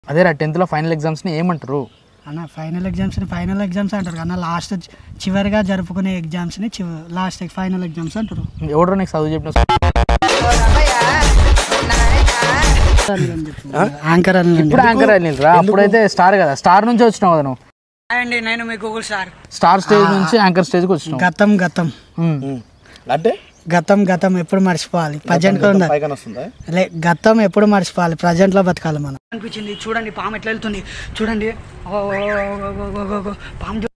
అదే రా టెన్త్లో ఫైనల్ ఎగ్జామ్స్ని ఏమంటారు అన్న ఫైనల్ ఎగ్జామ్స్ని ఫైనల్ ఎగ్జామ్స్ అంటారు అన్న లాస్ట్ చివరిగా జరుపుకునే ఎగ్జామ్స్ని చివ లాస్ట్ ఫైనల్ ఎగ్జామ్స్ అంటారు ఎవడో నీకు చదువు చెప్పిన యాంకర్ అని ఇప్పుడు యాంకర్ అని రా అప్పుడైతే స్టార్ కదా స్టార్ నుంచి వచ్చినావు కదా నువ్వు అండి నేను మీ గూగుల్ సార్ స్టార్ స్టేజ్ నుంచి యాంకర్ స్టేజ్కి వచ్చినావు గతం గతం ఉమ్. అంటే గతం గతం ఎప్పుడు మర్చిపోవాలి ప్రజెంట్ లో ఉండాలి పైగా వస్తుందా లే గతం ఎప్పుడు మర్చిపోవాలి ప్రజెంట్ లో బతకాలి మనం అనిపించింది చూడండి పాము ఎట్లా వెళ్తుంది చూడండి ఓ, ఓ, ఓ, ఓ, ఓ, ఓ, ఓ, పాము చూ-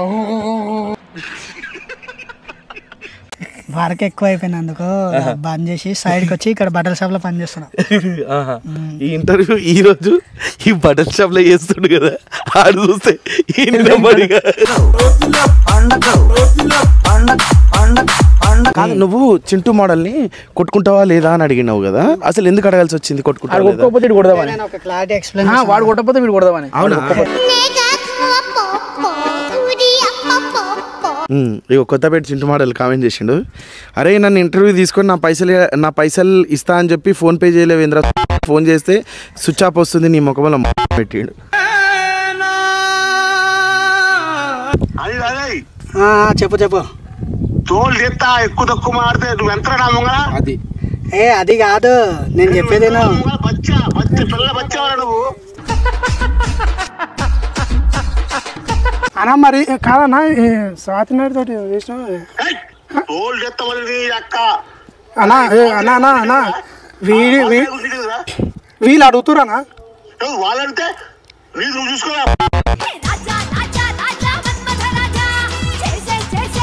వర్క్ ఎక్కువ అయిపోయినందుకు బంద్ చేసి సైడ్కి వచ్చి ఇక్కడ బట్టల షాప్ లో పని చేస్తున్నా ఆహా. ఈ ఇంటర్వ్యూ ఈ రోజు ఈ బటన్ షాప్ లో చేస్తుండు కదా ఆడు చూస్తే ఈ నెమ్మదిగా కాదు నువ్వు చింటూ మోడల్ ని కొట్టుకుంటావా లేదా అని అడిగినావు కదా అసలు ఎందుకు అడగాల్సి వచ్చింది వాడు కొట్టుకుంటావా లేదా కొట్టుకోకపోతే వీడు కొడదామని నేను ఒక క్లారిటీ ఎక్స్ప్లెయిన్ ఆ, వాడు కొట్టకపోతే వీడు కొడదామని అవునా ఉమ్, ఇగో కొత్తపేట చింటూ మోడల్ కామెంట్ చేసిండు అరే నన్ను ఇంటర్వ్యూ తీసుకొని నా పైసలు నా పైసలు ఇస్తా అని చెప్పి ఫోన్ పే చేయలేవు ఇంద్ర ఫోన్ చేస్తే స్విచ్ ఆఫ్ వస్తుంది నీ ముఖంలో పెట్టిండు అది అదే చెప్పు చెప్పు తోలు చెత్తా ఎక్కువ తక్కువ మాడితే నువ్వు ఎంత నా ముంగల అది ఏ అది కాదు నేను చెప్పేదేనో ముంగల బచ్చా బచ్చ పిల్ల బచ్చావరా నువ్వు అన్నా మరి కాదన్నా ఈ స్వాతి నాయుడు తోటి చేసిన ఏయ్, తోలు చెత్త మరి నీ అక్క అన్నా ఏ, అన్నా అన్నా అన్నా వీడి వీ- వీళ్ళు అడుగుతురనా నువ్వు వాళ్ళంటే నీది నువ్వు చూసుకోరా రాజా రాజా రాజా మన్మథ రాజా చేసే చేసే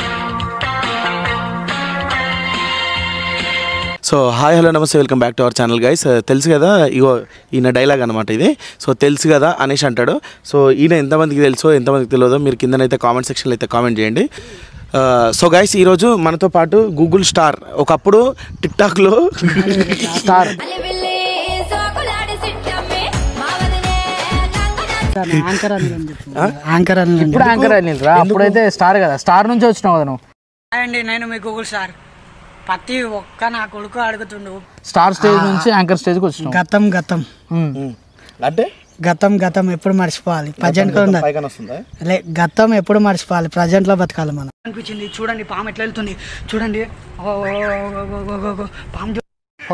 సో హాయ్ హలో నమస్తే welcome back to our channel guys తెలుసు కదా ఇగో ఈయన డైలాగ్ అనమాట ఇది సో తెలుసు కదా అనేసి అంటాడు సో ఈయన ఎంతమందికి తెలుసో ఎంతమందికి తెలియదో మీరు కిందనైతే కామెంట్ సెక్షన్లో అయితే కామెంట్ చేయండి సో గైస్ ఈరోజు మనతో పాటు గూగుల్ స్టార్ ఒకప్పుడు టిక్టాక్లో స్టార్ అలివిల్లి సోకులాడి సిట్టమ్మే మావదనే నంగన యాంకర్ అని నేను చెప్పు. యాంకర్ అని నేను ఇప్పుడు యాంకర్ అని రా అప్పుడైతే స్టార్ కదా స్టార్ నుంచి వచ్చినావు కదా నువ్వు అండి నేను మీ గూగుల్ సార్ ప్రతి ఒక్క నా కొడుకు అడుగుతుండు స్టార్ స్టేజ్ నుంచి యాంకర్ స్టేజ్కి వచ్చినావు గతం గతం ఉమ్. అంటే గతం గతం ఎప్పుడు మర్చిపోవాలి ప్రజెంట్ లో ఉండాలి పైగా వస్తుందా లే గతం ఎప్పుడు మర్చిపోవాలి ప్రజెంట్ లో బతకాలి మనం అనిపించింది చూడండి పాము ఎట్లా వెళ్తుంది చూడండి ఓ, ఓ, ఓ, ఓ, ఓ, ఓ, ఓ, పాము చూ-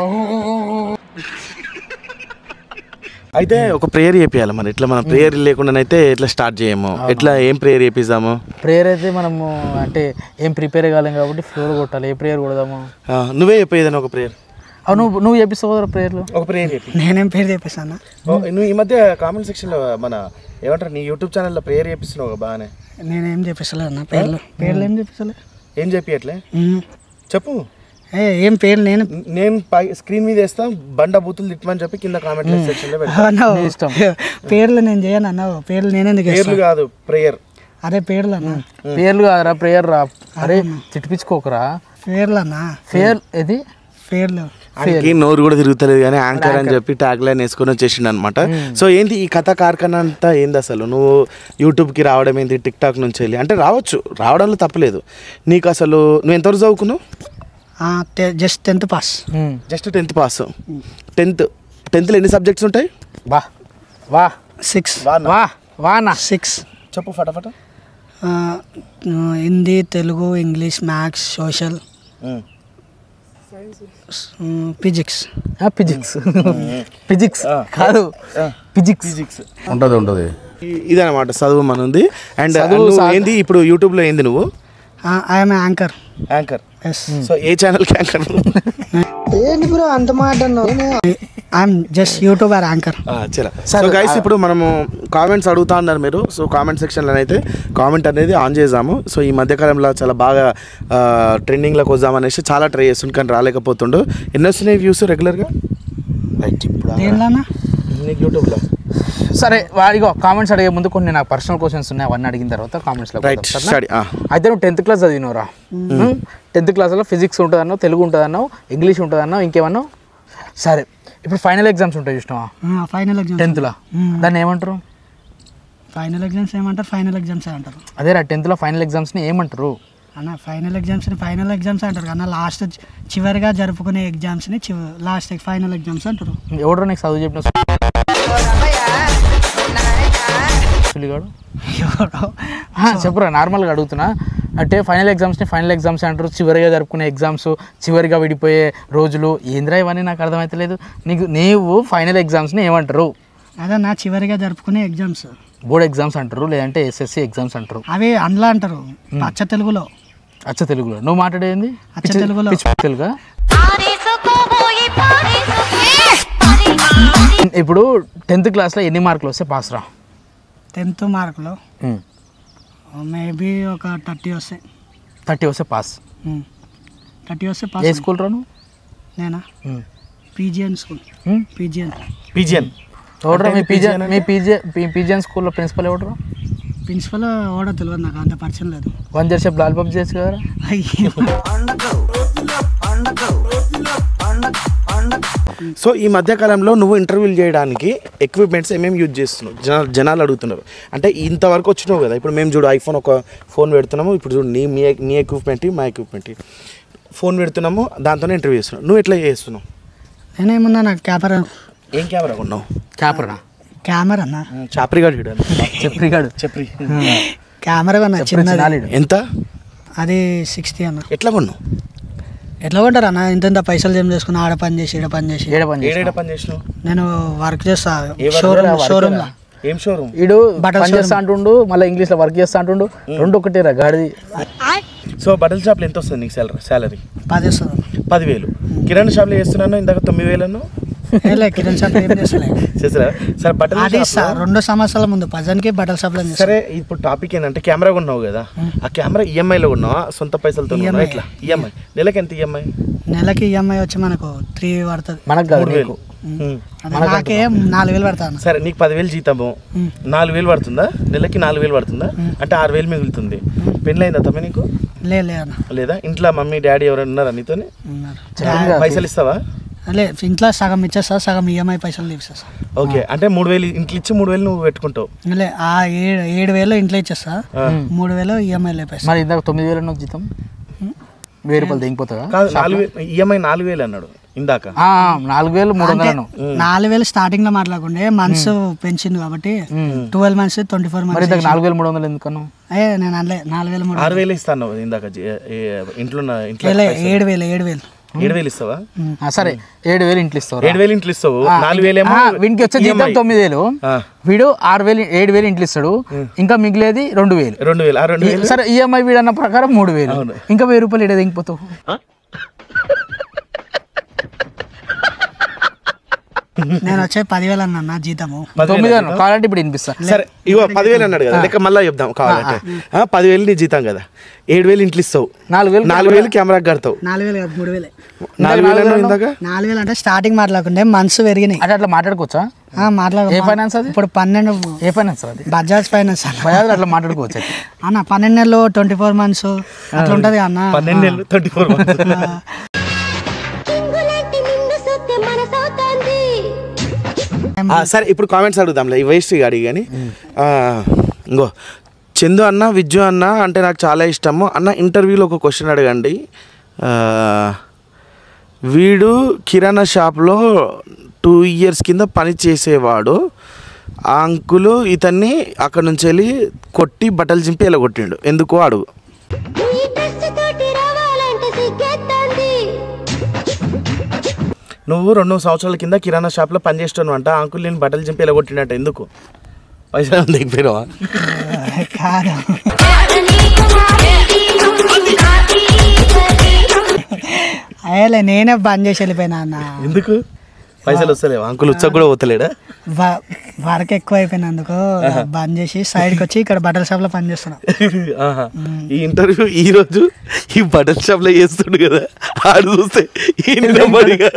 అయితే ఒక ప్రేయర్ చేపియాలి మరి ఇట్లా మనం ప్రేయర్ లేకుండానైతే ఎట్లా స్టార్ట్ చేయము ఎట్లా ఏం ప్రేయర్ చేపిద్దాము ప్రేయర్ అయితే మనము అంటే ఏం ప్రిపేర్ కాలేం కాబట్టి ఫ్లోర్ కొట్టాలి ఏ ప్రేయర్ కొడదాము ఆ, నువ్వే చెప్పేదని ఒక ప్రేయర్ అవు నువ్వు నువ్వు చెప్పిస్తావు కదా ప్రేయర్లు ఒక ప్రేయర్ చెప్పి నేనేం పేరు చెప్పేసాను నువ్వు ఈ మధ్య కామెంట్ సెక్షన్లో మన ఏమంటారు నీ యూట్యూబ్ ఛానల్లో ప్రేయర్ చేపిస్తున్నావు కదా బాగానే నేనేం చెప్పేసలేదు అన్న పేర్లు పేర్లు ఏం చెప్పేసలే ఏం చెప్పియట్లే చెప్పు ఏ ఏం పేర్లు నేను నేను పై స్క్రీన్ మీద వేస్తా బండ బూతులు తిట్టమని చెప్పి కింద కామెంట్ సెక్షన్లో పెడతా అన్నావు. ఇష్టం. పేర్లు నేను చేయను అన్నావు పేర్లు నేనెందుకు పేర్లు వేస్తా? కాదు ప్రేయర్ అదే పేర్లు అన్న పేర్లు కాదురా ప్రేయర్ రా అరే తిట్టిపించుకోకరా పేర్లు అన్న పేర్ ఇది పేర్లు ఆయనకి నోరు కూడా తిరుగుతలేదు కానీ యాంకర్ అని చెప్పి ట్యాగ్ లైన్ వేసుకొని వచ్చేసిండు అనమాట సో ఏంటి ఈ కథ కార్ఖానా అంతా ఏంది అసలు నువ్వు యూట్యూబ్కి రావడం ఏంటి టిక్ టాక్ నుంచి వెళ్ళి అంటే రావచ్చు రావడంలో తప్పలేదు నీకు అసలు నువ్వు ఎంతవరకు చదువుకున్నావు just tenth pass um. Just tenth pass tenth టెన్త్లో ఎన్ని సబ్జెక్ట్స్ ఉంటాయి వా వా సిక్స్ వా వానా సిక్స్ చెప్పు ఫటాఫట Hindi Telugu English maths social physics physics physics కాదు ఫిజిక్స్ ఫిజిక్స్ ఉంటది ఉంటది ఇదనమాట చదువు మన ఉంది అండ్ చదువు నువ్వు సా- ఏంది ఇప్పుడు యూట్యూబ్లో ఏంది నువ్వు I'm anchor anchor yes so ఏ ఛానల్కి యాంకర్ ఏంటి బ్రో అంత మాట ఐఎమ్ జస్ట్ యూట్యూబర్ యాంకర్ చలా సో గైస్ ఇప్పుడు మనము కామెంట్స్ అడుగుతా ఉన్నారు మీరు సో కామెంట్ సెక్షన్లో అయితే కామెంట్ అనేది ఆన్ చేద్దాము సో ఈ మధ్యకాలంలో చాలా బాగా ట్రెండింగ్లోకి వద్దామనేసి చాలా ట్రై చేస్తుండు కానీ రాలేకపోతుండు ఎన్ని వస్తున్నాయి వ్యూస్ రెగ్యులర్గా రైట్ ఇప్పుడు దేనిలోనా నీకు యూట్యూబ్లో సరే వాడిగో కామెంట్స్ అడిగే ముందు కొన్ని నాకు పర్సనల్ క్వశ్చన్స్ ఉన్నాయి అవన్నీ అడిగిన తర్వాత కామెంట్స్లో రైట్ స్టడీ అయితే నువ్వు టెన్త్ క్లాస్ చదివినవురా టెన్త్ క్లాస్లో ఫిజిక్స్ ఉంటుందన్నావు తెలుగు ఉంటుందన్నావు ఇంగ్లీష్ ఉంటుందన్నావు ఇంకేమన్నావు సరే ఇప్పుడు ఫైనల్ ఎగ్జామ్స్ ఉంటాయి చూసినావా ఫైనల్ ఎగ్జామ్స్ టెన్త్లో దాన్ని ఏమంటారు ఫైనల్ ఎగ్జామ్స్ ఏమంటారు ఫైనల్ ఎగ్జామ్స్ అంటారు అదే రా టెన్త్లో ఫైనల్ ఎగ్జామ్స్ని ఏమంటారు అన్న ఫైనల్ ఎగ్జామ్స్ని ఫైనల్ ఎగ్జామ్స్ అంటారు అన్న లాస్ట్ చివరిగా జరుపుకునే ఎగ్జామ్స్ని చివ లాస్ట్ ఫైనల్ ఎగ్జామ్స్ అంటారు ఎవడో నీకు చదువు చెప్పిన పిల్లిగాడు ఆ, చెప్పురా నార్మల్గా అడుగుతున్నా అంటే ఫైనల్ ఎగ్జామ్స్ని ఫైనల్ ఎగ్జామ్స్ అంటారు చివరిగా జరుపుకునే ఎగ్జామ్స్ చివరిగా విడిపోయే రోజులు ఏంద్రా ఇవన్నీ నాకు అర్థమవుతలేదు నీకు నీవు ఫైనల్ ఎగ్జామ్స్ని ఏమంటారు అదే నా చివరిగా జరుపుకునే ఎగ్జామ్స్ బోర్డ్ ఎగ్జామ్స్ అంటారు లేదంటే ఎస్ఎస్సి ఎగ్జామ్స్ అంటారు అవి అందులో అంటారు అచ్చ తెలుగులో అచ్చ తెలుగులో నువ్వు మాట్లాడేది అచ్చ తెలుగులో. తెలుగా పారేసుకోబోయి పారేసుకో ఇప్పుడు టెన్త్ క్లాస్లో ఎన్ని మార్కులు వస్తే పాస్ రా టెన్త్ మార్కులో మేబీ ఒక థర్టీ వస్తాయి థర్టీ వస్తే పాస్ థర్టీ వస్తే ఏ పాస్ స్కూల్ రాను నేనా పీజిఎన్ స్కూల్ పీజిఎన్ పిజియన్ ఎవడరా మీ పీజీ మీ పీజీ పీజిఎన్ స్కూల్లో ప్రిన్సిపల్ ఎవడరా ప్రిన్సిపల్ కూడా తెలియదు నాకు అంత పరిచయం లేదు వన్ జర్ షేప్ లాలిపాప్ చేయొచ్చు కదా అయ్యో. సో ఈ మధ్య కాలంలో నువ్వు ఇంటర్వ్యూలు చేయడానికి ఎక్విప్మెంట్స్ ఏమేమి యూజ్ చేస్తున్నావు జనాలు జనాలు అడుగుతున్నారు అంటే ఇంతవరకు వచ్చినావు కదా ఇప్పుడు మేము చూడు ఐఫోన్ ఒక ఫోన్ పెడుతున్నాము ఇప్పుడు చూడు నీ మీ నీ ఎక్విప్మెంట్ మా ఎక్విప్మెంట్ ఫోన్ పెడుతున్నాము దాంతోనే ఇంటర్వ్యూ చేస్తున్నావు నువ్వు ఎట్లా చేస్తున్నావు నేనేమన్నా నాకు కెమెరా ఏం కెమెరా కొన్నావు క్యాపరా కెమెరా అన్న చాపరిగాడు చూడాలి చెప్పిగాడు చెప్పరి కెమెరా కొన్నా చిన్నది నాలుగు ఎంత అది సిక్స్టీ అన్న ఎట్లా కొన్నావు ఎట్లా కొంటారు అన్న ఇంత ఇంత పైసలు జమ చేసుకుని ఆడ పని చేసి ఈడ పని చేసి ఏడ పని చేసినావు? ఏడేడ పని చేసినావు నేను వర్క్ చేస్తా ఏ work షోరూమ్ work షోరూమ్ లో ఏం షోరూమ్ ఈడు బట్టల పని చేస్తా అంటుండు మళ్ళీ ఇంగ్లీష్లో వర్క్ చేస్తా అంటుండు రెండు ఒకటేరా గాడిది సో బట్టల షాప్లో ఎంత వస్తుంది నీకు సాలరీ సాలరీ పది వస్తుంది పదివేలు కిరాణా షాప్లో చేస్తున్నాను ఇందాక తొమ్మిది వేలను లే కిరణ్ షాప్ ఏం చేస్తలే చేస్తారా సరే బట్టల అది షాప్లో- స- రెండు సంవత్సరాల ముందు ప్రజెంట్కి బట్టల షాప్లో చేస్తా సరే ఇప్పుడు టాపిక్ ఏంటంటే కెమెరా కొన్నావు కదా ఆ కెమెరా ఈఎంఐలో కొన్నావా సొంత పైసలతో కొన్నావా? EMI. ఎట్లా ఈఎంఐ నెలకి ఎంత ఈఎంఐ నెలకి ఈఎంఐ వచ్చి మనకు త్రీ పడుతుంది మనకు కాదు మూడు నీకు వేలు ఉమ్. అదే నాకే నాలుగు వేలు పడతాను సరే నీకు పదివేలు జీతము నాలుగు వేలు పడుతుందా నెలకి నాలుగు వేలు పడుతుందా అంటే ఆరు వేలు మిగులుతుంది పెళ్ళైందా తమ్మి నీకు లే లే అన్న లేదా ఇంట్లో మమ్మీ డాడీ ఎవరైనా ఉన్నారా నీతోని ఉన్నారు చెప్పండి కదా. పైసలు ఇస్తావా లే ఇంట్లో సగం ఇచ్చేస్తా సగం ఈఎంఐ పైసలు తీసేస్తా ఓకే అంటే మూడు వేలు ఇంట్లో ఇచ్చి మూడు వేలు నువ్వు పెట్టుకుంటావు లే ఆ ఏడు ఏడు వేలు ఇంట్లో ఇచ్చేస్తా ఆ. మూడు వేలు ఈఎంఐ లేపేస్తా మరి ఇందాక తొమ్మిది వేలు అన్నావు జీతం వెయ్యి రూపాయలు దిగిపోతుందా కాదు నాలుగు వేలు ఈఎంఐ నాలుగు వేలు అన్నాడు ఇందాక ఆ, నాలుగు వేలు మూడు వందలు అన్నావు నాలుగు వేలు స్టార్టింగ్ లో మాట్లాడకుండే మంత్స్ పెంచింది కాబట్టి ట్వెల్వ్ మంత్స్ ట్వంటీ ఫోర్ మరి మంత్స్ ఇందాక నాలుగు వేలు మూడు వందలు ఎందుకన్నావు ఏ నేను అనలే నాలుగు వేలు మూడు ఆరు వేలు ఇస్తాను ఇందాక జీ- ఏ- ఇంట్లో ఉన్న ఇంట్లో లే, ఏడు వేలు ఏడు వేలు ఏడు వేలు ఇస్తావా ఆ, సరే ఏడు వేలు ఇంట్లో ఇస్తావు ఏడు వేలు ఇంట్లో ఇస్తావు నాలుగు వేలేమో వీనికి వచ్చే జీతం తొమ్మిది వేలు ఆ. వీడు ఆరు వేలు ఏడు వేలు ఇంట్లో ఇస్తాడు ఇంకా మిగిలేది రెండు వేలు రెండు వేలు ఆ రెండు వేలు సరే ఈఎంఐ వీడు అన్న ప్రకారం మూడు వేలు ఇంకా వెయ్యి రూపాయలు ఏడా దిగిపోతావు నేను వచ్చే పదివేలు అన్న నా జీతము తొమ్మిది అన్నావు కావాలంటే ఇప్పుడు వినిపిస్తా సరే ఇగో పదివేలు అన్నాడు కదా లెక్క మళ్ళీ చెప్దాం కావాలంటే ఆ, పదివేలు నీ జీతం కదా ఏడు వేలు ఇంట్లో ఇస్తావు నాలుగు వేలు నాలుగు వేలు కెమెరాకి కడతావు నాలుగు వేలు కాదు మూడు వేలే నాలుగు వేలు అన్నావు ఇందాక నాలుగు వేలు అంటే స్టార్టింగ్ మాట్లాడకుండే మంత్స్ పెరిగినాయి అంటే అట్లా మాట్లాడుకోవచ్చా ఆ, మాట్లాడు ఏ ఫైనాన్స్ అది ఇప్పుడు పన్నెండు ఏ ఫైనాన్స్ అది బజాజ్ ఫైనాన్స్ అన్న బజాజ్ అట్లా మాట్లాడుకోవచ్చు అయితే. అన్న పన్నెండు నెలలు ట్వంటీ ఫోర్ మంత్స్ అట్లా ఉంటది అన్న పన్నెండు నెలలు ట్వంటీ ఫోర్ కింగులాంటి నిన్ను సొత్తే మనసవుతోంది సరే ఇప్పుడు కామెంట్స్ అడుగుదాంలే ఈ వేస్ట్ అడిగి కానీ ఆ, ఇంగో చందు అన్న విజ్జు అన్న అంటే నాకు చాలా ఇష్టము అన్న ఇంటర్వ్యూలో ఒక క్వశ్చన్ అడగండి ఆ, వీడు కిరాణా షాప్లో టూ ఇయర్స్ కింద పని చేసేవాడు ఆ అంకులు ఇతన్ని అక్కడ నుంచి వెళ్ళి కొట్టి బట్టలు చింపి ఎలా కొట్టిండు ఎందుకో అడుగు నీ డ్రెస్ తోటి రావాలంటే సిగ్గెత్తంది నువ్వు రెండు సంవత్సరాల కింద కిరాణా షాప్లో పని చేస్తున్నావు అంట ఆ అంకుల్ నేను బట్టలు చింపి ఎలా కొట్టినట్ట ఎందుకు పైసలు దిగిపోయినావా కాదు అయ్యలే నేనే బంద్ చేసి వెళ్ళిపోయినా అన్న ఎందుకు పైసలు వస్తలేవు అంకుల్ ఉచ్చకు కూడా పోతలేడా వ- వర్క్ ఎక్కువ అయిపోయినందుకు బంద్ చేసి సైడ్కి వచ్చి ఇక్కడ బట్టల షాప్లో పని చేస్తున్నా ఆహా. ఈ ఇంటర్వ్యూ ఈ రోజు ఈ బట్టల షాప్ లో చేస్తుండు కదా ఆడు చూస్తే ఈ నిలబడిగా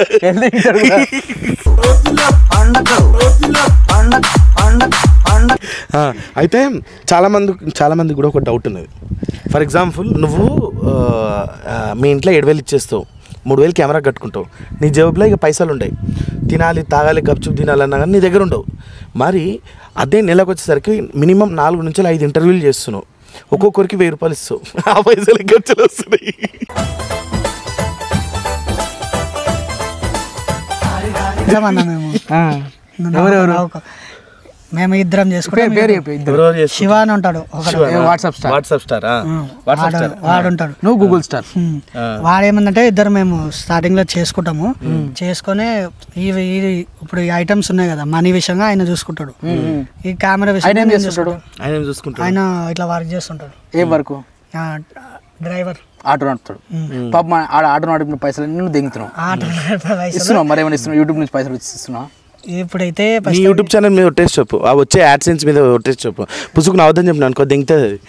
ఆ, అయితే చాలా మంది చాలా మంది కూడా ఒక డౌట్ ఉన్నది ఫర్ ఎగ్జాంపుల్ నువ్వు ఆ, ఆ, మీ ఇంట్లో ఏడు వేలు ఇచ్చేస్తావు మూడు వేలు కెమెరా కట్టుకుంటావు నీ జేబులో ఇక పైసలు ఉంటాయి తినాలి తాగాలి గప్చుప్ తినాలన్నా కానీ నీ దగ్గర ఉండవు మరి అదే నెలకు వచ్చేసరికి మినిమం నాలుగు నుంచి ఐదు ఇంటర్వ్యూలు చేస్తున్నావు ఒక్కొక్కరికి వెయ్యి రూపాయలు ఇస్తావు ఆ పైసలు ఖర్చులు వస్తున్నాయి నిజమన్నా మేము నువ్వు నవ్వుకో, నవ్వుకో. మేము ఇద్దరం చేసుకుంటాం పేరు చెప్పు ఇద్దరు ఎవరెవరు చేస్తారు? శివ అని ఉంటాడు ఒకడు ఏ WhatsApp star WhatsApp star WhatsApp వాడు స్టార్ వాడు ఉంటాడు నువ్వు గూగుల్ స్టార్ ఉమ్. వాడు ఏమందంటే ఇద్దరు మేము స్టార్టింగ్ లో చేసుకుంటాము చేసుకొని ఇవి ఇవి ఇప్పుడు ఈ ఐటమ్స్ ఉన్నాయి కదా మనీ విషయంగా ఆయన చూసుకుంటాడు ఈ కెమెరా ఆయన విషయంగా ఏం నేను చేస్తుంటాడు చూసుకుంటాను. ఆయన ఏం చూసుకుంటాడు ఆయన ఇట్లా వర్క్ చేస్తుంటాడు ఏం వరకు ఆ, డ్రైవర్ ఆటో నడుపుతాడు పాప ఆడ ఆటో నడిపిన పైసలు నువ్వు దింగుతున్నావు ఆట పైసలు ఇస్తున్నావు మరి ఏమైనా ఇస్తున్నావు యూట్యూబ్ నుంచి పైసలు వచ్చి ఇస్తున్నావు ఇప్పుడైతే నీ first యూట్యూబ్ ఛానల్ మీద ఒట్టేసి చెప్పు ఆ వచ్చే యాడ్సెన్స్ మీద ఒట్టేసి చెప్పు పుసుకు నవ్వద్దని చెప్పిన అనుకో దింగుతుంది అది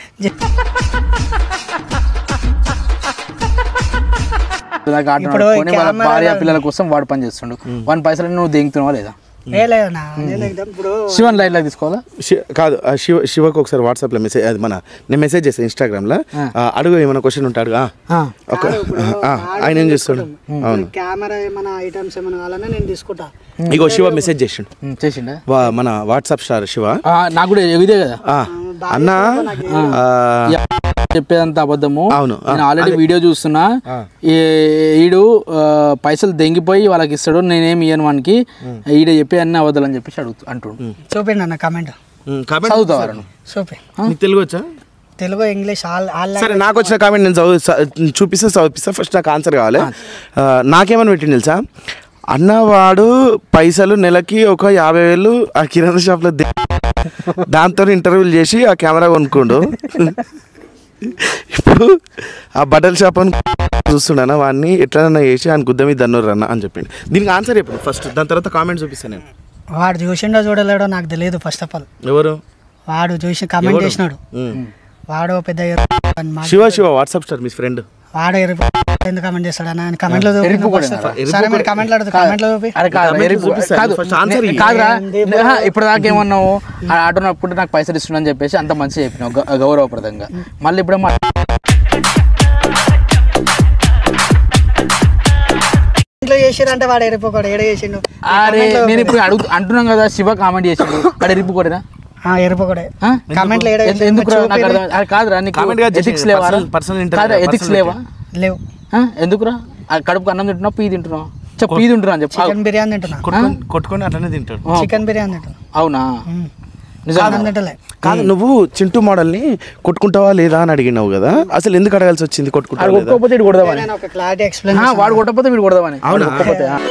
నాకు ఆటో ఇప్పుడు నడుపుకొని వాళ్ళ కెమెరాలో- భార్య పిల్లల కోసం వాడు పని చేస్తుండు వాని పైసలు నువ్వు దింగుతున్నావా లేదా ఏ లేదన్నా నేను एकदम ఇప్పుడు శివన్ లైట్ లాగా తీసుకోవాలా శి- కాదు ఆ శివ శివకు ఒకసారి వాట్సాప్లో మెసేజ్ అది మన నేను మెసేజ్ చేస్తాను ఇన్స్టాగ్రామ్లో అడుగు ఏమైనా క్వశ్చన్ ఉంటాడు ఆ, ఒక ఆ, ఆయన ఏం చేస్తాడు అవును కెమెరా ఏమైనా ఐటమ్స్ ఏమైనా కావాలన్నా నేను తీసుకుంటా ఇగో శివ మెసేజ్ చేసిండు ఉమ్, చేసిండా వా మన వాట్సాప్ స్టార్ శివ ఆ, నాకు కూడా ఇదే కదా ఆ, అన్న ఆ, యా, చెప్పేదంతా అబద్ధము అవును, ఆ, నేను ఆల్రెడీ వీడియో చూస్తున్నా ఈ- ఈడు ఆ, పైసలు దెంగిపోయి వాళ్ళకి ఇస్తాడు నేనేం ఇయ్యను వానికి ఈడ చెప్పే అన్ని అబద్ధాలు అని చెప్పేసి అడుగుతూ అంటుండు చూపిండి అన్న కమెంట్ ఉమ్, కామెంట్ చదువుతావా నువ్వు? చూపి నీకు తెలుగు వచ్చా తెలుగు ఇంగ్లీష్ ఆల్ ఆల్ సరే నాకు వచ్చిన కామెంట్ నేను చదువు చ- చూపిస్తే చదివిస్తా ఫస్ట్ నాకు ఆన్సర్ కావాలి ఆ, నాకేమని పెట్టింది తెలుసా అన్నవాడు పైసలు నెలకి ఒక యాభై వేలు ఆ కిరాణా షాప్లో ది- దాంతో ఇంటర్వ్యూలు చేసి ఆ కెమెరా కొనుక్కోండు ఇప్పుడు ఆ బట్టల షాప్ అని చూస్తున్నాను వాడిని ఎట్లనన్నా చేసి ఆయన గుద్ద మీద దన్నూరు అన్న అని చెప్పిండు దీనికి ఆన్సర్ చెప్పండి ఫస్ట్ దాని తర్వాత కామెంట్ చూపిస్తాను నేను వాడు చూసిండో చూడలేడో నాకు తెలియదు ఫస్ట్ ఆఫ్ ఆల్ ఎవరు వాడు చూసి కమెంట్ ఎవరు? చేసినాడు ఉమ్. వాడు పెద్ద ఎర్ర అని మా- శివ శివ వాట్సాప్ స్టార్ మీ ఫ్రెండ్ వాడు ఎరుపు ఎందుకు కమెంట్ చేస్తాడు అన్న కమెంట్ లో ఎరుపు చూపి కూడా first. ఉన్నారా? సరే మీరు కమెంట్ లో కమెంట్ లో చూపి అరే కాదు comment ఎరుపు- చూపిస్తాను. కాదు First answer నే- ఇయ్యి. కాదురా ఆహా, ఇప్పుడు దాకా ఏమన్నావు ఆ ఆటో నడుపుకుంటే నాకు పైసలు ఇస్తున్నా అని చెప్పేసి అంత మంచిగా చెప్పినావు గ- గౌరవప్రదంగా మళ్ళీ ఇప్పుడేమో ఇంట్లో చేసిరంటే వాడు ఎరిపోకాడు ఏడ చేసిండు అరే నేను ఇప్పుడు అడుగు అంటున్నాం కదా శివ కామెంట్ చేసిండు అక్కడ ఎరుపు కొడినా ఎరిపోకడే కమెంట్ లో ఏడ ఎందు- ఎందుకు రా? నాకు అర్థం అరే కాదురా నీకు Comment కాదు ఎథిక్స్ చేసేది. లేవా Personal- personal interview, కాదా ఎథిక్స్ personal లేవా లేవు ఆ? ఎందుకురా ఆ కడుపుకు అన్నం తింటున్నావు పీ తింటున్నావు చెప్పు పీ తింటున్నా అని చెప్పు చికెన్ బిర్యానీ తింటున్నా కొట్టుకొని కొట్టుకొని అట్లనే తింటాడు ఆ, చికెన్ బిర్యానీ తింటున్నా అవునా నిజంగా కాదని తింటలే కాదు నువ్వు చింటూ మోడల్ని కొట్టుకుంటావా లేదా అని అడిగినావు కదా అసలు ఎందుకు అడగాల్సి వచ్చింది కొట్టుకుంటావా వాడు లేదా కొట్టకపోతే ఇటు కొడదామని నేను ఒక క్లారిటీ ఎక్స్ప్లెయిన్ ఆ, వాడు కొట్టకపోతే వీడు కొడదామని వాడు కొట్టకపోతే ఆ.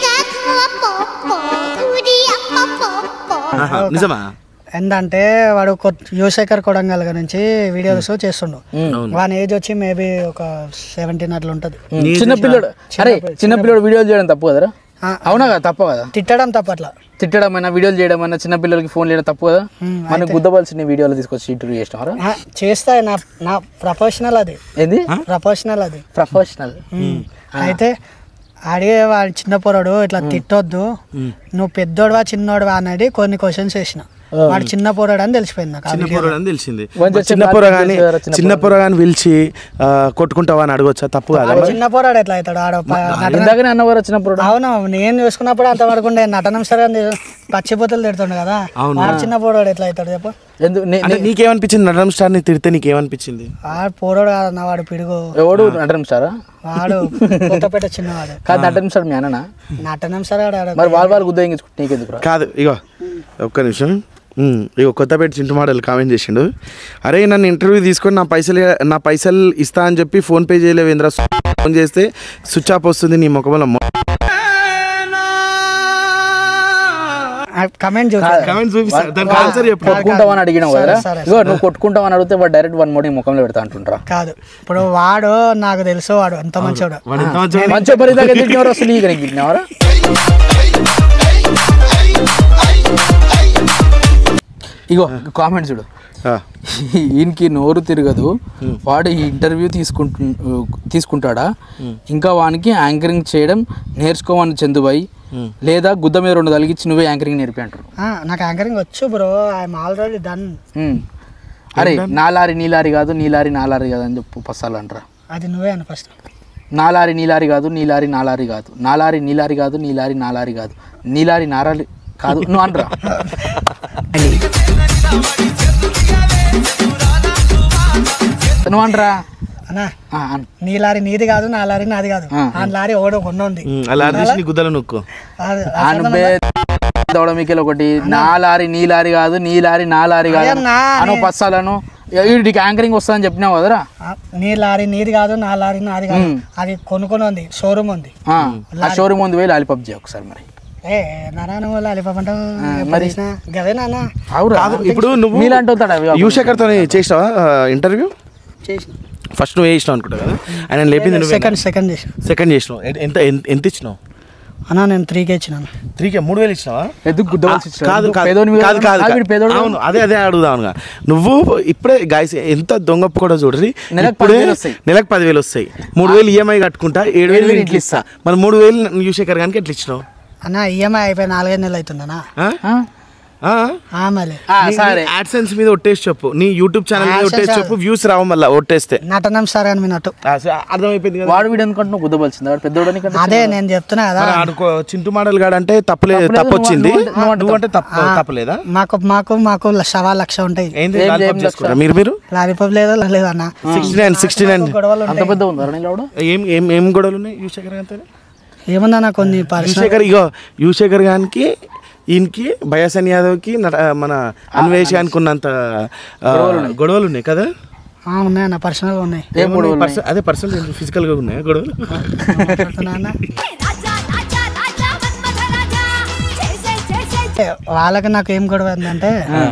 ఆహా, నిజమా ఏంటంటే వాడు కొ- యువశేఖర్ కొడంగల్ నుంచి వీడియోస్ చేస్తుండు వాని ఏజ్ వచ్చి మేబీ ఒక సెవెంటీన్ అట్లా ఉంటది చిన్న పిల్లడు అరే చిన్న పిల్లడు వీడియోలు చేయడం తప్పు కదరా ఆ, అవునా కదా తప్పు కదా తిట్టడం తప్ప అట్లా తిట్టడం అయినా వీడియోలు చేయడం అయినా చిన్న పిల్లలకి ఫోన్ చేయడం తప్పు కదా మనకు గుద్దవలసిన వీడియోలు తీసుకొచ్చి ఇంటర్వ్యూ చేసినారా ఆ, చేస్తా నా నా ప్రొఫెషనల్ అది ఏంది ప్రొఫెషనల్ అది ప్రొఫెషనల్ అయితే అడిగే వాడు చిన్న పొరడు ఇట్లా తిట్టొద్దు నువ్వు పెద్దోడువా చిన్నోడువా అనేది కొన్ని క్వశ్చన్స్ వేసిన వాడు చిన్న పొరడు అని తెలిసిపోయింది నాకు ఆ చిన్న video. పొరడు అని తెలిసింది వంద మరి చిన్న చెప్పి పొర ఆత్మహత్య కానీ చేశారా చిన్న చిన్న పొర కానీ పిలిచి ఆ, కొట్టుకుంటావా అని అడగొచ్చా తప్పు కదా వాడు చిన్న పొరడు ఎట్లా అవుతాడు ఆడ ప- నటన ఇందాకనే అన్నవారు వచ్చినప్పుడు అవును నేను చూసుకున్నప్పుడు అంతవరకు ఉండే నటనం సరే పచ్చిపోతలు తిడుతుండే కదా వాడు చిన్న పోరాడు ఎట్లా అవుతాడు చెప్పు ఎందుకు నే- అంటే నీకేమనిపించింది నటన స్టార్ని తిడితే నీకేమనిపించింది వాడు పోరాడు కాదన్న వాడు పిడుగు ఎవడు నటనం సారా వాడు కొత్తపేట చిన్నవాడు కాదు నటనం సార్ మీ అన్ననా నటనం సరే ఆడ మరి వాళ్ళు వాళ్ళు గుద్దేయించుకుంటే నీకెందుకు కాదు ఇగో ఒక్క నిమిషం ఉమ్, ఇగో కొత్తపేట చింటు మోడల్ కామెంట్ చేసిండు అరే నన్ను ఇంటర్వ్యూ తీసుకొని నా పైసలు నా పైసలు ఇస్తా అని చెప్పి ఫోన్ పే చేయలేవేంద్ర ఫోన్ చేస్తే స్విచ్ ఆఫ్ వస్తుంది నీ ముఖంలో కమెంట్ చూసి కామెంట్ చూపిస్తా దానికి ఆన్సర్ చెప్పు కొట్టుకుంటావని అడిగినావు సరే, కదా సరే, ఇగో నువ్వు కొట్టుకుంటావని అడిగితే వాడు డైరెక్ట్ వన్ మోడీ ముఖంలో పెడతా అంటుంటారా కాదు ఇప్పుడు వాడు నాకు తెలుసు వాడు ఎంత మంచోడు వాడు ఎంత మంచివాడు. మంచి పని దాకా తిట్టినవారు అసలు నీకు నీకు తిట్టినవారా ఇగో కామెంట్ చూడు ఆ, ఈయనకి నోరు తిరగదు వాడు ఈ ఇంటర్వ్యూ తీసుకుంటు తీసుకుంటాడా ఇంకా వానికి యాంకరింగ్ చేయడం నేర్చుకోమని చందుబాయి లేదా గుద్ద మీద రెండు తలిగించి నువ్వే యాంకరింగ్ నేర్పి అంటారు ఆ, నాకు యాంకరింగ్ వచ్చు bro I'm already done um. అరే నాలారి నీలారి కాదు నీలారి నాలారి కాదు అని చెప్పు పసాలు అంటారా అది నువ్వే అని ఫస్ట్ నాలారి నీలారి కాదు నీలారి నాలారి కాదు నాలారి నీలారి కాదు నీలారి నాలారి కాదు నీలారి నారాలి కాదు నువ్వు అనరా నువ్వు అనరా అన్నా ఆ, అను. నీ లారీ నీది కాదు నా లారీ నాది కాదు ఆ. ఆ లారీ ఓడో కొన్న ఉంది ఉమ్, అలా అర్జున్ నీ గుద్దలు నొక్కు అది- అను బే దౌడమికెళ్ళి ఒకటి నా లారీ నీ లారీ కాదు నీ లారీ నా లారీ కాదు అయ్యన్నా, అను నీ- పస్సాలను వీడికి యాంకరింగ్ వస్తుందని చెప్పినావు కదరా ఆ, నీ లారీ నీది కాదు నా లారీ నాది కాదు అది కొనుక్కొని ఉంది షోరూమ్ ఉంది ఆ, ఆ షోరూమ్ ముందు పోయి లాలిపాప్ చేయ ఒకసారి మరి ఏ నారాయణ వాళ్ళు అలిపంటావు మరి? గవే నాన్న అవురా కాదు ఇప్పుడు నువ్వు నీలాంటి అవుతాడు అవి కాకుండా. యువశేఖర్తో చేసినావా ఇంటర్వ్యూ చేసిన ఫస్ట్ నువ్వు వేసినావు అనుకుంటా కదా ఆయన లేపింది నువ్వు సెకండ్ సెకండ్ చేసిన సెకండ్ చేసినావు ఎ- ఎంత ఎంత- ఎంత ఇచ్చినావు అన్నా నేను త్రీకే ఇచ్చినాను త్రీకే మూడు వేలు ఇచ్చినావా ఎందుకు గుద్దవలసి ఇచ్చాడు? కాదు ఎందుకు కాదు పేదోని మీద కాదు కాదు ఆ, వీడు పేదోడు అవును అదే అదే అడుగుదాం నువ్వు ఇప్పుడే గాయస్ ఎంత దొంగప్పు కూడా చూడరి నెలకు ఇప్పుడే పదివేలు వస్తాయి. నెలకు పదివేలు వస్తాయి మూడు వేలు ఈఎంఐ కట్టుకుంటా ఏడు వేలు వేలు ఇంట్లో ఇస్తా మరి మూడు వేలు యువశేఖర్ గానికి ఎట్లా ఇచ్చినావు అన్న ఈఎంఐ అయిపోయి నాలుగైదు నెలలు అవుతుందన్నా ఆ? ఆ? ఆ? ఆ, మళ్ళీ ఆ, సరే యాడ్సెన్స్ మీద ఒట్టేసి చెప్పు నీ యూట్యూబ్ ఛానల్ మీద AdSense ఒట్టేసి కాదు. చెప్పు వ్యూస్ రావు మళ్ళీ ఒట్టేస్తే నటనం సార్ అని విన్నట్టు ఆ, సో అర్థమైపోయింది కదా వాడు వీడు ఎందుకంటే నువ్వు గుద్దవలసింది వాడు పెద్దోడని కంటే అదే నేను చెప్తున్నా కదా మరి ఆడుకో చింటు మాడల్ గాడు అంటే తప్పలే తప్పులేదు, తప్పు వచ్చింది నువ్వు అంటే- నువ్వు అంటే నువ్వు అంటే తప్పు ఆ, తప్పలేదా మాకు మాకు మాకు సవా లక్ష ఉంటాయి ఏంది ఏం లాలిపాప్ చేయం చేసుకుంటారా మీరు మీరు లారీపాప్ లేదో లేదన్న సిక్స్టీ నైన్ సిక్స్టీ నైన్ గొడవలు అంత ఉంటాయి పెద్ద ఉంది నీళ్ళవాడు ఏం ఏం ఏం గొడవలు ఉన్నాయి యువశేఖర్ గారితో ఏమన్నా కొన్ని పర్సనల్ యువశేఖర్ ఇగో యువశేఖర్ గారికి ఈయనకి బయాసన్ యాదవ్కి నట- మన అన్వేష్ గానికి ఉన్నంత ఆ, గొడవలు ఉన్నాయి కదా ఉన్నాయన్న పర్సనల్ ఉన్నాయి ఏమున్నాయి? పర్స- అదే పర్సనల్ ఫిజికల్ గా ఉన్నాయి గొడవలు మాట్లాడుతున్నా అన్న. రాజా రాజా రాజా మన్మథ రాజా చేసే చేసే వాళ్ళకి నాకు ఏం గొడవ ఏంటంటే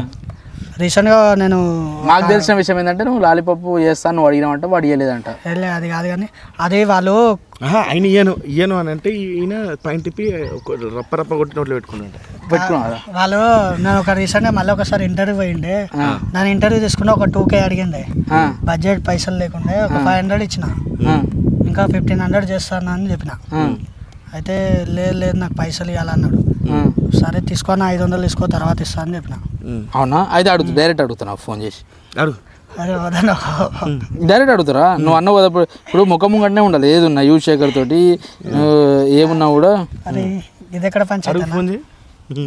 రీసెంట్ గా నేను మాకు తెలిసిన విషయం ఏంటంటే నువ్వు లాలిపప్పు చేస్తాను నువ్వు అడిగినావంట వాడు ఇయ్యలేదంట వెళ్ళే అది కాదు కానీ అదే వాళ్ళు ఆహా, ఆయన ఇయ్యను ఇయ్యను అని అంటే ఈయన పైన తిప్పి ఒక రప్ప రప్ప కొట్టి నోట్లో పెట్టుకున్నాడు పెట్టుకున్నావు కదా వాళ్ళు నేను ఒక రీసెంట్ గా మళ్ళీ ఒకసారి ఇంటర్వ్యూ పోయిండే నన్ను ఇంటర్వ్యూ తీసుకుని ఒక టూ కే అడిగిండే ఆ, బడ్జెట్ పైసలు లేకుండే ఒక ఫైవ్ హండ్రెడ్ ఇచ్చిన ఆ, ఇంకా ఫిఫ్టీన్ హండ్రెడ్ చేస్తాను అని చెప్పిన ఆ, అయితే లేదు లేదు నాకు పైసలు ఇవ్వాలన్నాడు ఆ. సరే తీసుకొని ఐదు వందలు తీసుకో తర్వాత ఇస్తా అని చెప్పిన అవునా అయితే అడుగుతా డైరెక్ట్ అడుగుతున్నా ఫోన్ చేసి అడుగు అరే వదను డైరెక్ట్ అడుగుతారా నువ్వు అన్నావు కదా ఇప్పుడు ఇప్పుడు ముఖం ముంగటనే ఉండాలి ఏది ఉన్నా యూజ్ శేఖర్ తోటి ఆ, ఏమున్నా కూడా అరే ఇది ఎక్కడ పంచాయతీ అడుగు అన్న? ఫోన్ చేయి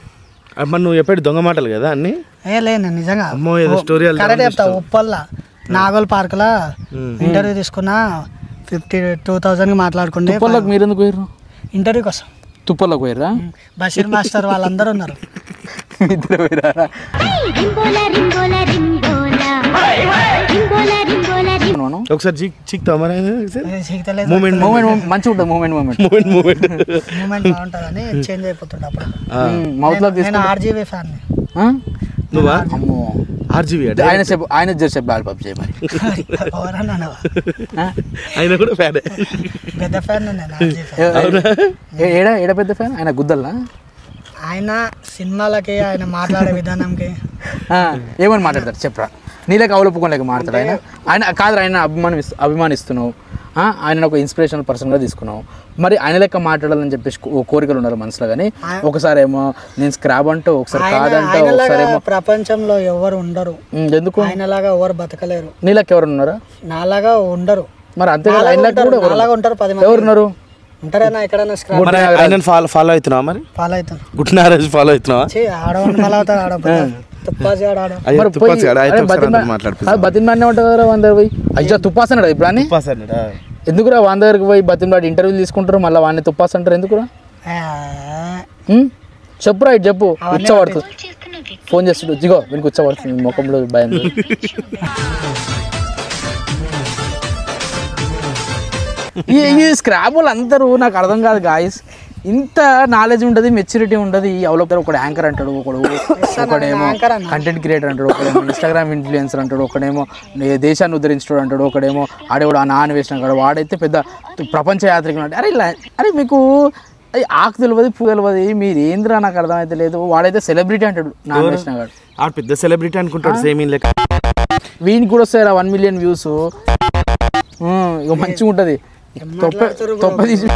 అమ్మ నువ్వు చెప్పాడు దొంగ మాటలు కదా అన్ని ఏ లేదు నేను నిజంగా అమ్మో, ఏదో story వెళ్దాం కరెక్ట్ చెప్తా ఉప్పల్లా నాగోల్ పార్క్లో ఇంటర్వ్యూ తీసుకున్నా ఫిఫ్టీ టూ థౌజండ్కి మాట్లాడుకుంటే తుప్పల్లోకి మీరు ఎందుకు పోయారు ఇంటర్వ్యూకి వస్తాం తుప్పల్లోకి పోయారా బషీర్ మాస్టర్ వాళ్ళందరూ ఉన్నారు ఇద్దరు పోయారా రింబోలా రింబోలా రింబోలా రింబోలా రింబోలా రింబోలా మనం ఒకసారి చీక్ చీక్తావు మరి ఆయన ఒకసారి ఏ చీకతలేదు మూమెంట్ మూమెంట్ మంచిగా ఉంటుంది moment moment moment moment moment బాగుంటుందని చేంజ్ అయిపోతుండే అప్పుడు మౌత్ లోకి నేను ఆర్జీవీ ఫ్యాన్ నువ్వా అమ్మో ఆర్జీవి ఆయన చెప్పు ఆయన జర చెప్పు లాలిపాప్ చేయ మరి ఎవరన్నా ఆ? ఆయన కూడా ఫ్యాన్ పెద్ద ఫ్యాన్ నేను ఆర్జీ ఫ్యాన్ ఏ- ఏ- ఏడ ఏడ పెద్ద ఫ్యాన్ ఆయన గుద్దల్నా ఆయన సినిమాలకి ఆయన మాట్లాడే విధానంకి ఆ, ఏమని మాట్లాడతారు చెప్పరా నీళ్ళకి అవలుపుకోలేక మాట్లాడతాడు ఆయన ఆయన కాదు ఆయన అభిమాని అభిమానిస్తున్నావు ఆ, ఆయన ఒక ఇన్స్పిరేషనల్ పర్సన్గా తీసుకున్నావు మరి ఆయన లెక్క మాట్లాడాలని చెప్పేసి కో- కోరికలు ఉన్నారు మనసులో కానీ ఒకసారి ఏమో నేను స్క్రాబ్ అంటూ ఒకసారి ఆయన కాదంటూ ఒకసారి ఆయనలాగా ఏమో ప్రపంచంలో ఎవరు ఉండరు ఉమ్, ఎందుకు ఆయనలాగా ఎవరు బతకలేరు నీళ్ళకి ఎవరు ఉన్నారా నాలాగా ఉండరు మరి అంతే కదా నాలాగా ఆయన లెక్క ఉంటారు, కూడా ఎవరు నాలాగా ఉంటారు పది మంది ఎవరు ఉన్నారు ఉంటారైనా ఎక్కడైనా స్క్రాప్ మరి ఆయన ఫాలో ఫాలో అవుతున్నావా మరి ఫాలో అవుతాను గుడ్ నారాజ్ ఫాలో అవుతున్నావా చే ఆడవాడిని ఫాలో అవుతారు ఆడ తుప్పాసి ఆడ ఆడ అయ్యో మరి తుపాసి పోయి- ఆడ, అయితే అరే ఒకసారి బతిమా- అందరూ మాట్లాడిపిస్తాం. అది బతిమలాడినే ఉంటుంది కదా వంద పోయి అయ్యో తుప్పాస్ అన్నాడు ఇప్పుడు అని తుపాసి అన్నాడా? ఎందుకురా వంద దగ్గరికి పోయి బతిమలాడి ఇంటర్వ్యూలు తీసుకుంటారు మళ్ళీ వాడిని తుప్పాస్ అంటారు ఎందుకురా ఆ, ఉమ్? చెప్పురా ఇటు చెప్పు ఉచ్చబడుతుంది ఫోన్ చేస్తుడు ఇదిగో వీనికి ఉచ్చబడుతుంది ముఖంలో భయం ఈ ఈ స్క్రాబుల్ అందరూ నాకు అర్థం కాదు గాయస్ ఇంత నాలెడ్జ్ ఉంటుంది మెచ్యూరిటీ ఉంటుంది అవలోపల ఒకడు యాంకర్ అంటాడు ఒకడు ఒకడేమో యాంకర్ అన్నా. కంటెంట్ క్రియేటర్ అంటాడు ఒకడేమో ఇన్స్టాగ్రామ్ ఇన్ఫ్లుయెన్సర్ అంటాడు ఒకడేమో నే- దేశాన్ని ఉద్ధరించడం అంటాడు ఒకడేమో ఆడేవాడు ఆ నాన్న వేసిన కాడు వాడైతే పెద్ద ప్రపంచ యాత్రికుడు అంటే అరే ఇలా అరే మీకు అది ఆకు తెలియదు పూ తెలియదు మీరు ఏందిరా నాకు అర్థమైతే లేదు వాడైతే సెలబ్రిటీ అంటాడు నాన్న వేసిన కాడు ఆడు పెద్ద సెలబ్రిటీ అనుకుంటాడు సేమ్ ఇన్ లెక్క వీనికి కూడా వస్తాయి వన్ మిలియన్ వ్యూస్ ఇక మంచిగా ఉంటుంది తొప్ప తొప్ప తీసి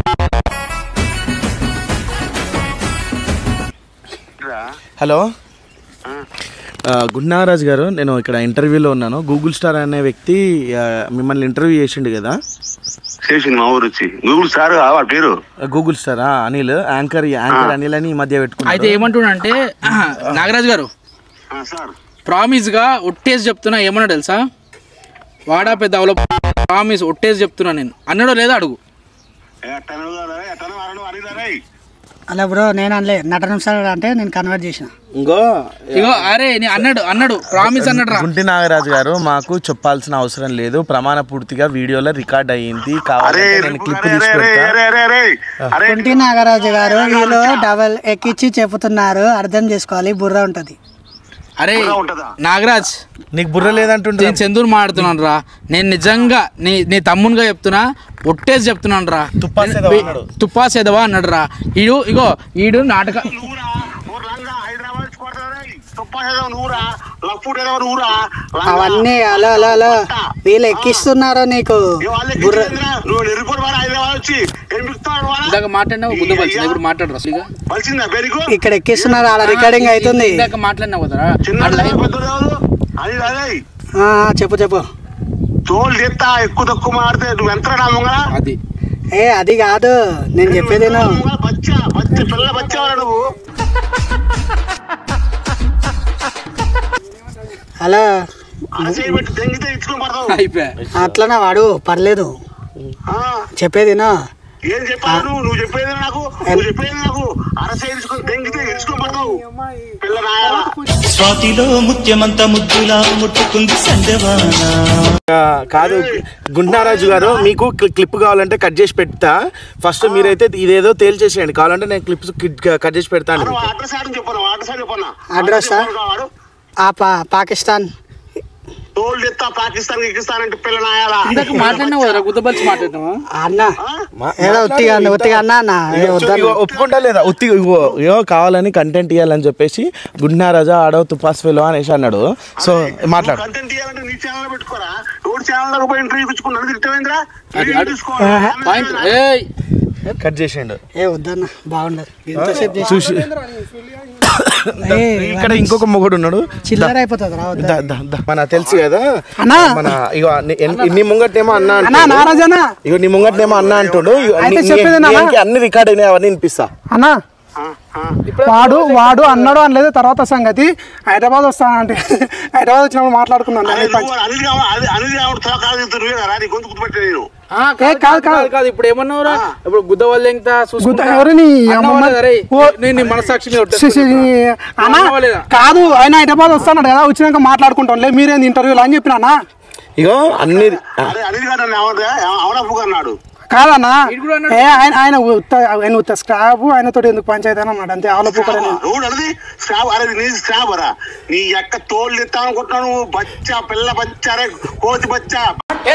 హలో ఆ, గుడ్ నాగరాజ్ గారు నేను ఇక్కడ ఇంటర్వ్యూలో ఉన్నాను గూగుల్ స్టార్ అనే వ్యక్తి ఆ, మిమ్మల్ని ఇంటర్వ్యూ చేసిండు కదా చేసింది మా ఊరు వచ్చి గూగుల్ సార్ ఆ వాడి పేరు ఆ, గూగుల్ స్టార్ ఆ, అనిల్ యాంకర్ యాంకర్ అనిల్ అని ఈ మధ్య అయితే పెట్టుకున్నాడు ఏమంటున్నాడంటే నాగరాజు గారు ఆ, సార్ ప్రామిస్గా ఒట్టేసి చెప్తున్నా ఏమన్నా తెలుసా వాడా పెద్ద అవలో ప్రామిస్ ఒట్టేసి చెప్తున్నా నేను అన్నాడో లేదా అడుగు ఎట్టను ఎట్టను అరను అడిగారే అలా బ్రో నేను అనలే నటన సార్ అంటే నేను కన్వర్ట్ చేసిన ఇంకో ఇగో అరే నీ అన్నాడు అన్నాడు ప్రామిస్ అన్నాడు రా గుంటి నాగరాజు గారు మాకు చెప్పాల్సిన అవసరం లేదు ప్రమాణ పూర్తిగా వీడియోలో రికార్డ్ అయ్యింది అరే కావాలంటే నేను క్లిప్ అరే, తీసి అరే, పెడతా అరే, అరే, అరే. అరే కుంటి నాగరాజు గారు వీళ్ళు డబల్ ఎక్కిచ్చి చెబుతున్నారు అర్థం చేసుకోవాలి బుర్ర ఉంటది అరే బుర్ర ఉంటదా? నాగరాజ్ నీకు బుర్ర లేదంటుంటే నేను చందూరు మాడుతున్నాను రా నేను నిజంగా నీ నీ తమ్మునిగా చెప్తున్నా ఒట్టేసి చెప్తున్నాను రా తుప్పాసేదవా అన్నాడు. తుప్పాసేదవా అన్నాడు రా ఈడు ఇగో ఈడు నాటక నువ్వురా ఓ లంగా హైదరాబాద్ నుంచి కొడతారా తుప్పాసేదో నువ్వురా లఫ్ఫుడ్ ఏదో నువ్వురా లంగా. అవన్నీ అలా అలా అలా వీళ్ళు ఎక్కిస్తున్నారు నీకు ఏ వాళ్ళకి బుర్ర ఇచ్చిందిరా? నువ్వు నిరుపడి వాడు హైదరాబాద్ వచ్చి ఏం పిలుస్తాడు వాడు? ఇందాక మాట్లాడినావు బుద్ధ పలిచింది ఇప్పుడు మాట్లాడరా ఇక పలిచిందా పెరిగు ఇక్కడ ఎక్కిస్తున్నారు ఆడ రికార్డింగ్ అవుతుంది ఇందాక మాట్లాడినావు కదరా చిన్న ఆ లైవ్ పెద్దోడు అది అదే ఆ, చెప్పు చెప్పు తోలు చేస్తా ఎక్కువ తక్కువ మాడితే నువ్వు ఎంత నా ముంగల అది ఏ అది కాదు నేను చెప్పేది విను. బచ్చా బచ్చ పిల్ల బచ్చావరా నువ్వు హలో అరచేయి పెట్టి దెంగితే ఇచ్చుకుని పడతావు అయిపోయా అట్లనా వాడు పర్లేదు ఆ, చెప్పేది విను. ఏం చెప్పావు నువ్వు నువ్వు చెప్పేది నాకు నువ్వు చెప్పేది నాకు అరచేయి ఇచ్చుకుని దెంగితే ఇచ్చుకుని పడతావు పిల్ల నాయాలా స్వాతిలో ముత్యమంత ముద్దులా ముట్టుకుంది సందవానా కాదు గుండారాజు గారు మీకు క్లి- క్లిప్ కావాలంటే కట్ చేసి పెడతా ఫస్ట్ మీరైతే ఇదేదో తేల్చేసేయండి కావాలంటే నేను క్లిప్స్ కట్ చేసి పెడతాను నువ్వు అడ్రస్ ఆడని చెప్పను అడ్రస్ ఆడి చెప్పన్నా అడ్రస్సా? వాడు ఆ పా పాకిస్తాన్ తోలు ఎత్తా పాకిస్తాన్ ఎక్కిస్తాన్ అంటే పిల్ల నాయాలా ఇందాక మాట్లాడినావు కదరా గుద్ద పలిచి మాట్లాడినావా అన్న ఏదో ఉత్తిగా అన్న ఉత్తిగా అన్న అన్న ఏ వద్దన్న. ఇగో ఒప్పుకుంటా లేదా ఉత్తి ఇగో ఇగో కావాలని కంటెంట్ ఇవ్వాలని చెప్పేసి గుండారాజా ఆడవ తుపాస్వేలో అనేసి అన్నాడు సో మాట్లాడు కంటెంట్ ఇవ్వాలంటే నీ ఛానల్ పెట్టుకోరా ఎవరి ఛానల్ లో పోయి ఇంటర్వ్యూ ఇచ్చుకున్నాడు తిట్టవేంద్రా పాయింట్ ఏయ్ కట్ చేసిండు ఏ వద్దన్న బాగుండదు ఎంతసేపు చేసి చూసి ఏ, ఇక్కడ ఇంకొక మొగుడు ఉన్నాడు చిల్లర అయిపోతుంది రా వద్ద దా, దా, దా. మన తెలుసు కదా అన్నా. మన ఇగో నీ- ఎన్- నీ ముంగటేమో అన్న అన్నా అంటుండు. నారాజనా ఇగో నీ ముంగటేమో అన్న అంటుండు ఇగో అయితే నీ- చెప్పేది నీ- నాన్న? నీకి అన్ని రికార్డ్ అయినాయి అవన్నీ వినిపిస్తా అన్నా వాడు వాడు అన్నాడు అనలేదు తర్వాత సంగతి హైదరాబాద్ వస్తాను అంటే హైదరాబాద్ వచ్చినప్పుడు మాట్లాడుకున్నాను అనిల్ కావాలి అనిల్ కావాలి తోకాలు తింటున్నావు కదా నీ గొంతు గుర్తుపెట్టే నేను ఆ, కాదు, కాదు, కాదు, కాదు, కాదు. ఇప్పుడు ఏమన్నావురా ఇప్పుడు గుద్ద వాళ్ళు ఎంత గుద్ద ఎవరిని? అమ్మమ్మ? ఓ. నేను నీ మనసాక్షి మీద సి- ఒట్టేస్తున్నా. సి- అన్నా అవ్వలేదా? కాదు ఆయన హైదరాబాద్ వస్తాడు కదా వచ్చినాక మాట్లాడుకుంటాం లే మీరేంది ఇంటర్వ్యూలో అని చెప్పిన అన్నా ఇగో అన్ని అరే అనిల్ గారు నన్ను ఎవరు అవనప్పు అన్నాడు కాదన్నా వీడు కూడా అన్నాడు. ఏ ఆయన ఆయన ఉత్త ఆయన ఉత్త స్క్రాబ్ ఆయనతో ఎందుకు పంచాయతీ అని అన్నాడు అంతే ఆలోపు కూడా రోడ్ అనేది స్టాబ్ అరే నీ స్టాబ్ రా నీ ఎక్క తోళ్ళు ఎత్తా అనుకుంటున్నావు నువ్వు బచ్చా పిల్ల బచ్చా రే కోతి బచ్చా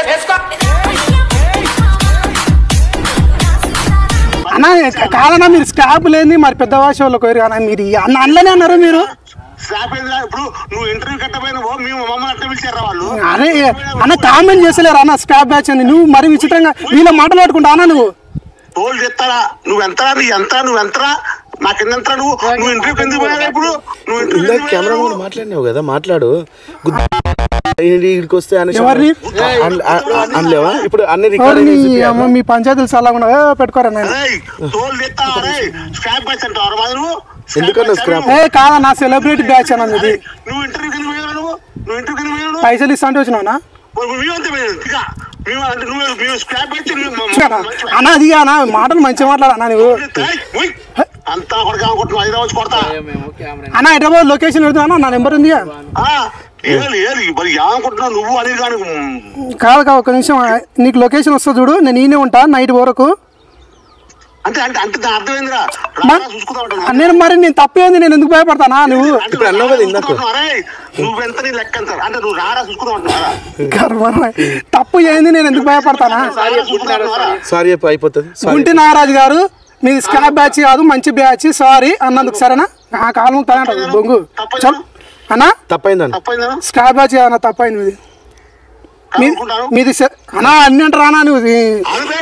అన్న కాదన్నా మీరు స్క్రాబ్ లేని మరి పెద్ద భాష వాళ్ళకి పోయారు అన్న మీరు ఈ అన్న అన్ననే అన్నారు మీరు స్టాప్ ఏందిరా ఇప్పుడు నువ్వు ఇంటర్వ్యూ కట్టపోయినావో మేము మమ్మల్ని అట్ట పిలిచారా వాళ్ళు అరే అన్న కామెంట్ చేసలేరు అన్న స్క్రాబ్ బ్యాచ్ అని నువ్వు మరి విచిత్రంగా వీళ్ళ మాటలు పట్టుకుంటా అన్న నువ్వు తోళ్ళు చెప్తారా నువ్వు ఎంతరా నీ ఎంత నువ్వు ఎంతరా నా కింద ఎంతరా నువ్వు నువ్వు ఇంటర్వ్యూకి ఎందుకు పోయావు ఇప్పుడు నువ్వు ఇందాక ఇంటర్వ్యూ కెమెరా కూడా మాట్లాడినావు కదా మాట్లాడు గుద్ద- ఇక్కడికి వస్తే అనేసి ఎవరిని? అన్- అ- అ- అనలేవా ఇప్పుడు అన్ని ఎవరు నీ రికార్డ్ అమ్మ మీ పంచాయతీలు చల్లకుండా పెట్టుకోరా నేను అరే తోలు చెప్తావా అరే స్టాప్ బ్యాచ్ అంటావు మరి నువ్వు ఎందుకన్నా batch scrap? నువ్వు? ఏ కాదన్నా సెలబ్రిటీ బ్యాచ్ అన్నది ఇది నువ్వు ఇంటర్వ్యూకి ఎందుకు పోయావు నువ్వు నువ్వు ఇంటర్వ్యూకి ఎందుకు పోయావు పైసలు ఇస్తా అంటే వచ్చినావునా మేము అంతే పోయావు ఇక మేము అంటే నువ్వు మేము స్క్రాప్ బ్యాచ్ అన్న అది అన్న మాటలు మంచిగా మాట్లాడన్నా నువ్వు అంతా కొడక అనుకుంటున్నావు హైదరాబాద్ వచ్చి కొడతా మేము కెమెరా అన్న హైదరాబాద్ లొకేషన్ పెడుతున్నా నా నెంబర్ ఉంది ఆ, ఏలు ఏలు మరి ఏమనుకుంటున్నావు నువ్వు అని కానీ కాదు కాదు ఒక నిమిషం నీకు లొకేషన్ వస్తా చూడు నేను ఈయనే ఉంటా నైట్ వరకు అంటే అంటే అంటే దాని అర్థమైందిరా మ- చూసుకుంటా ఉంటాను నేను మరి నేను తప్పేంది నేను ఎందుకు భయపడతానా నువ్వు ఇప్పుడు అన్నావు కదా ఇందాక. అరే నువ్వెంత నీ లెక్క ఎంత అంటే నువ్వు రారా చూసుకుంటా ఉంటున్నారా గర్వం. తప్పు ఏంది నేను ఎందుకు భయపడతానా సారీ చెప్పు అయిపోతుంది సారీ గుంటి నాగరాజు గారు మీది స్క్రాప్ బ్యాచ్ కాదు మంచి బ్యాచ్ సారీ అన్నందుకు సరేనా ఆ కాలం తనంట బొంగు చల్ అన్నా తప్పైందని తప్పైందా స్క్రాప్ బ్యాచ్ కాదన్నా తప్పైంది మీది మీ- అనుకుంటాను మీది సె- అన్నా అన్ని అంటారా అన్నా నువ్వు ఈ- అనుబే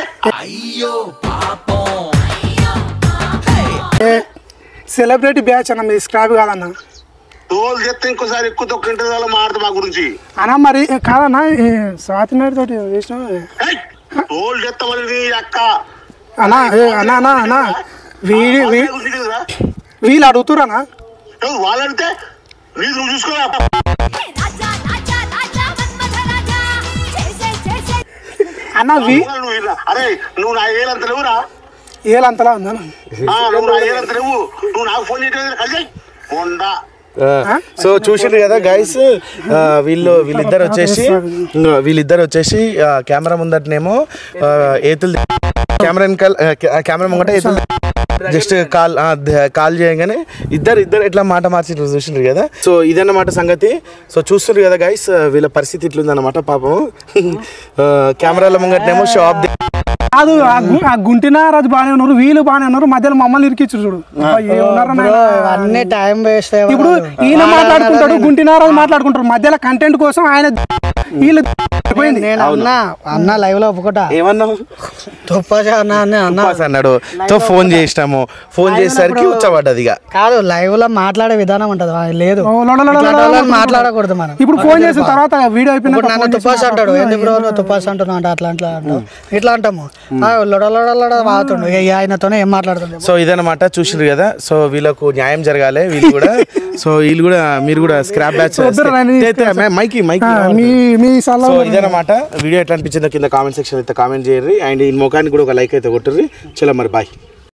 ఏ, సెలబ్రిటీ బ్యాచ్ అన్న మీది స్క్రాప్ కాదన్నా తోలు చెప్తే ఇంకోసారి ఎక్కువ తొక్క ఇంటర్వ్యూలో మాడదు మా గురించి అన్నా మరి కాదన్నా ఈ స్వాతి నాయుడు తోటి చేసినావు ఏయ్, తోలు చెప్తా మరి నీ అక్క అన్నా ఏ, అన్నా అన్నా అన్నా వీడి వీ- వాళ్ళ గురించి కదరా? వీళ్ళు అడుగుతురానా ఏయ్, వాళ్ళు అడిగితే నీది నువ్వు చూసుకోరా రాజా రాజా రాజా మన్మథ రాజా చేసే చేసే అన్న వీ నువ్వు ఇలా- అరే నువ్వు నా ఏలంత లేవురా ఏలంతలా ఉందన్న ఆ, నువ్వు నా ఏలంత నువ్వు నువ్వు నాకు ఫోన్ చేయలేదు కలిసి ఉండా సో చూసిండ్రు కదా గైస్ వీళ్ళు వీళ్ళిద్దరు వచ్చేసి ఇంగో వీళ్ళిద్దరు వచ్చేసి ఆ, కెమెరా ముందటనేమో ఆ, ఏతులు కెమెరా వెనకాల ఆ, కె- ఆ, కెమెరా ముంగట ఏతులు జస్ట్ కాల్ ఆ, ద- కాల్ చేయగానే ఇద్దరు ఇద్దరు ఎట్లా మాట మార్చి చూసిండ్రు కదా సో ఇదన్నమాట సంగతి సో చూస్తుండ్రు కదా గైస్ వీళ్ళ పరిస్థితి ఇట్లుందన్నమాట పాపం ఆ, కెమెరాల ముంగటనేమో షాప్ కాదు ఆ గు- ఆ గుంటినా రాజు బాగానే ఉన్నారు వీళ్ళు బాగానే ఉన్నారు మధ్యలో మమ్మల్ని ఇరికిచ్చు చూడు అబ్బా, ఏమున్నారా బ్రో నాయనా? ఇవన్నీ టైం వేస్ట్ ఇప్పుడు ఈయన మాట్లాడుకుంటాడు గుంటినారాజు మాట్లాడుకుంటారు మధ్యలో కంటెంట్ కోసం ఆయన వీళ్ళు పోయింది నేను అన్నా అన్న లైవ్ లో ఒప్పుకుంటా ఏమన్నావు తుప్పాసా అన్న అని అన్న ఉపాస్ అన్నాడు తో ఫోన్ చేసినాము ఫోన్ చేసేసరికి ఉచ్చబడ్డది ఇక కాదు లైవ్ లో మాట్లాడే విధానం ఉంటది ఆ, లేదు ఓ, లో, లో, లో, లో, ఇట్లాంటి లో, లో, వాళ్ళని లో. మాట్లాడకూడదు మనం ఇప్పుడు ఫోన్ చేసిన తర్వాత వీడియో ఇప్పుడు అయిపోయినాక నన్ను ఫోన్ చేసి తుపాస్ అంటాడు ఎందుకు బ్రో నువ్వు తుపాస్ అంటున్నావు అంటే అట్లా అట్లా అంటావు ఇట్లా అంటాము ఆ, లొడ లొడ లొడ వాగుతుండు ఇక ఆయనతోనే ఏం మాట్లాడుతుండే సో ఇదన్నమాట చూసిండ్రు కదా సో వీళ్ళకు న్యాయం జరగాలి వీళ్ళు కూడా సో వీళ్ళు కూడా మీరు కూడా స్క్రాప్ బ్యాచ్ వద్దురా నాయన, మైకి మైకి ఆ, మీ మీ సలహా సో ఇదన్నమాట వీడియో ఎట్లా అనిపించిందో కింద కామెంట్ సెక్షన్ అయితే కామెంట్ చేయర్రి అండ్ ఈ ముఖానికి కూడా ఒక లైక్ అయితే కొట్టుర్రి చలో మరి బాయ్